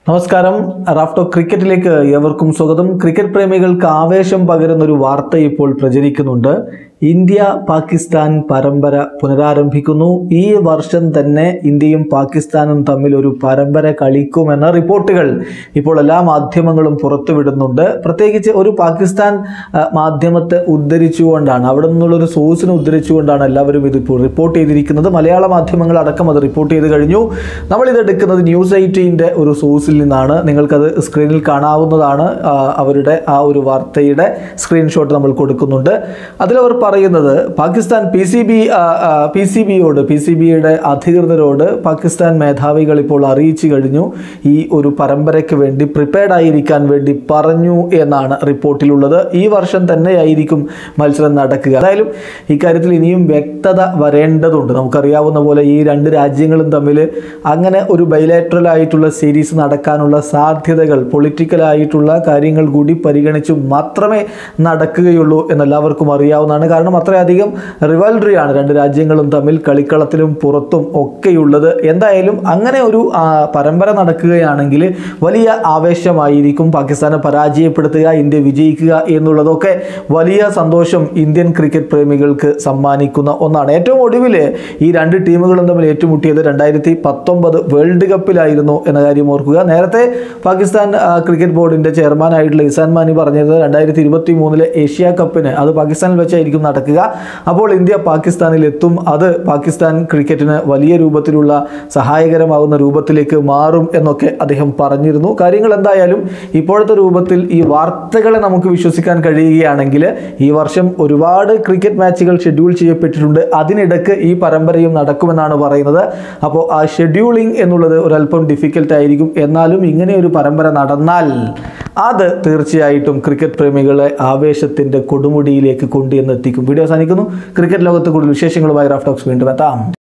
നമസ്കാരം റാഫ്റ്റോ ക്രിക്കറ്റിലേക്ക് ഏവർക്കും സ്വാഗതം ക്രിക്കറ്റ് പ്രേമികൾക്ക് ആവേശം പകരുന്ന ഒരു വാർത്ത ഇപ്പോൾ പ്രചരിക്കുന്നുണ്ട് ഇന്ത്യ പാകിസ്ഥാൻ പരമ്പര പുനരാരംഭിക്കുന്നു ഈ വർഷം തന്നെ ഇന്ത്യയും പാകിസ്ഥാനും തമ്മിൽ ഒരു പരമ്പര കളിക്കുമെന്ന റിപ്പോർട്ടുകൾ ഇപ്പോൾ എല്ലാ മാധ്യമങ്ങളും പുറത്തുവിടുന്നുണ്ട് പ്രത്യേകിച്ച് ഒരു പാകിസ്ഥാൻ ആ, മാധ്യമത്തെ ഉദ്ധരിച്ചുകൊണ്ടാണ് അവിടെ നിന്നുള്ളൊരു സോഴ്സിനെ ഉദ്ധരിച്ചുകൊണ്ടാണ് എല്ലാവരും ഇത് ഇപ്പോൾ റിപ്പോർട്ട് ചെയ്തിരിക്കുന്നത് മലയാള മാധ്യമങ്ങൾ അടക്കം അത് റിപ്പോർട്ട് ചെയ്ത് കഴിഞ്ഞു നമ്മളിത് എടുക്കുന്നത് ന്യൂസ് എയ്റ്റീൻ്റെ ഒരു സോഴ്സിൽ നിന്നാണ് നിങ്ങൾക്കത് സ്ക്രീനിൽ കാണാവുന്നതാണ് ആ, അവരുടെ ആ ഒരു വാർത്തയുടെ സ്ക്രീൻഷോട്ട് നമ്മൾ കൊടുക്കുന്നുണ്ട് അതിലവർ പറയുന്നത് Pakistan P C B P C ബിയോട് പി സി ബിയുടെ അധികൃതരോട് പാകിസ്ഥാൻ മേധാവികൾ ഇപ്പോൾ അറിയിച്ചു കഴിഞ്ഞു ഈ ഒരു പരമ്പരയ്ക്ക് വേണ്ടി പ്രിപ്പയർഡ് ആയിരിക്കാൻ വേണ്ടി പറഞ്ഞു എന്നാണ് റിപ്പോർട്ടിലുള്ളത് ഈ വർഷം തന്നെയായിരിക്കും മത്സരം നടക്കുക എന്തായാലും ഇക്കാര്യത്തിൽ ഇനിയും വ്യക്തത വരേണ്ടതുണ്ട് നമുക്കറിയാവുന്ന പോലെ ഈ രണ്ട് രാജ്യങ്ങളും തമ്മിൽ അങ്ങനെ ഒരു ബൈലാറ്ററൽ ആയിട്ടുള്ള സീരീസ് നടക്കാനുള്ള സാധ്യതകൾ പൊളിറ്റിക്കലായിട്ടുള്ള കാര്യങ്ങൾ കൂടി പരിഗണിച്ച് മാത്രമേ നടക്കുകയുള്ളൂ എന്നെല്ലാവർക്കും അറിയാവുന്നതാണ് കാരണം അത്രയധികം റിവൽറിയാണ് രണ്ട് രാജ്യങ്ങളും തമ്മിൽ കളിക്കളത്തിലും പുറത്തും ഒക്കെയുള്ളത് എന്തായാലും അങ്ങനെ ഒരു ആ, പരമ്പര നടക്കുകയാണെങ്കിൽ വലിയ ആവേശമായിരിക്കും പാകിസ്ഥാനെ പരാജയപ്പെടുത്തുക ഇന്ത്യ വിജയിക്കുക എന്നുള്ളതൊക്കെ വലിയ സന്തോഷം ഇന്ത്യൻ ക്രിക്കറ്റ് പ്രേമികൾക്ക് സമ്മാനിക്കുന്ന ഒന്നാണ് ഏറ്റവും ഒടുവിൽ ഈ രണ്ട് ടീമുകളും തമ്മിൽ ഏറ്റുമുട്ടിയത് രണ്ടായിരത്തി പത്തൊമ്പത് വേൾഡ് കപ്പിലായിരുന്നു എന്ന കാര്യം ഓർക്കുക നേരത്തെ പാകിസ്ഥാൻ ആ, ക്രിക്കറ്റ് ബോർഡിന്റെ ചെയർമാനായിട്ടുള്ള ഇസാൻ മാനി പറഞ്ഞത് രണ്ടായിരത്തി ഇരുപത്തി മൂന്നിലെ ഏഷ്യ കപ്പിന് അത് പാകിസ്ഥാനിൽ വെച്ചായിരിക്കും നടക്കുക അപ്പോൾ ഇന്ത്യ പാകിസ്ഥാനിൽ എത്തും അത് പാകിസ്ഥാൻ ക്രിക്കറ്റിന് വലിയ രൂപത്തിലുള്ള സഹായകരമാകുന്ന രൂപത്തിലേക്ക് മാറും എന്നൊക്കെ അദ്ദേഹം പറഞ്ഞിരുന്നു കാര്യങ്ങൾ എന്തായാലും ഇപ്പോഴത്തെ രൂപത്തിൽ ഈ വാർത്തകളെ നമുക്ക് വിശ്വസിക്കാൻ കഴിയുകയാണെങ്കിൽ ഈ വർഷം ഒരുപാട് ക്രിക്കറ്റ് മാച്ചുകൾ ഷെഡ്യൂൾ ചെയ്യപ്പെട്ടിട്ടുണ്ട് അതിനിടക്ക് ഈ പരമ്പരയും നടക്കുമെന്നാണ് പറയുന്നത് അപ്പോൾ ആ ഷെഡ്യൂളിംഗ് എന്നുള്ളത് ഒരല്പം ഡിഫിക്കൽട്ട് ആയിരിക്കും എന്നാലും ഇങ്ങനെ ഒരു പരമ്പര നടന്നാൽ അത് തീർച്ചയായിട്ടും ക്രിക്കറ്റ് പ്രേമികളെ ആവേശത്തിൻ്റെ കൊടുമുടിയിലേക്ക് കൊണ്ടുവന്ന് എത്തിക്കും വീഡിയോ അവസാനിക്കുന്നു ക്രിക്കറ്റ് ലോകത്ത് കൂടുതൽ വിശേഷങ്ങളുമായി റാഫ്റ്റോക്സ് വീണ്ടും എത്താം